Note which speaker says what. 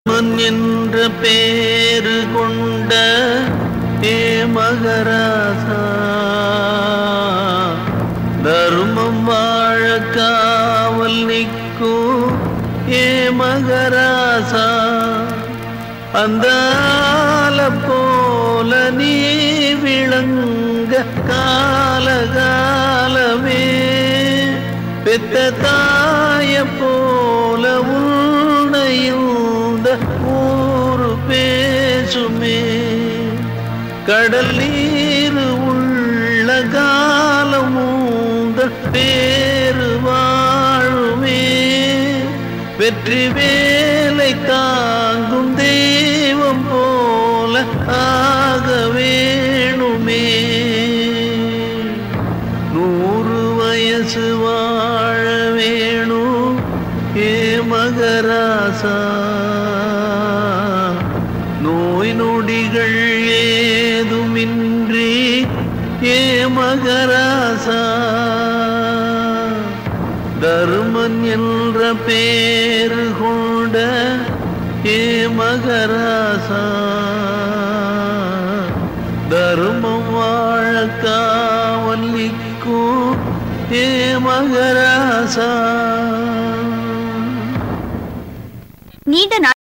Speaker 1: மன் என்ற பேரு கொண்ட ஏ மகராசா தர்மம் வாழ காவல் நிற்கும் ஏ மகராசா அந்த ஆல போல நீ விளங்க காலகாலமே பெத்த தாய போல உன்னையுந்த ஊரு பேசுமே கடல் நீர் உள்ள காலமூந்த பேரு வாழுமே வெற்றி வேலை தாங்கும் தெய்வம் போல ஆக வேணுமே நூறு வயசு வாழ வேணும் ஏ மகராசா நோய் நொடிகள் ஏதுமின்றி ஏ மகராசா தர்மன் என்ற பேரு கொண்ட ஏ மகராசா தர்மம் வாழ காவல் நிற்கும் ஏ மகராசா
Speaker 2: நீண்ட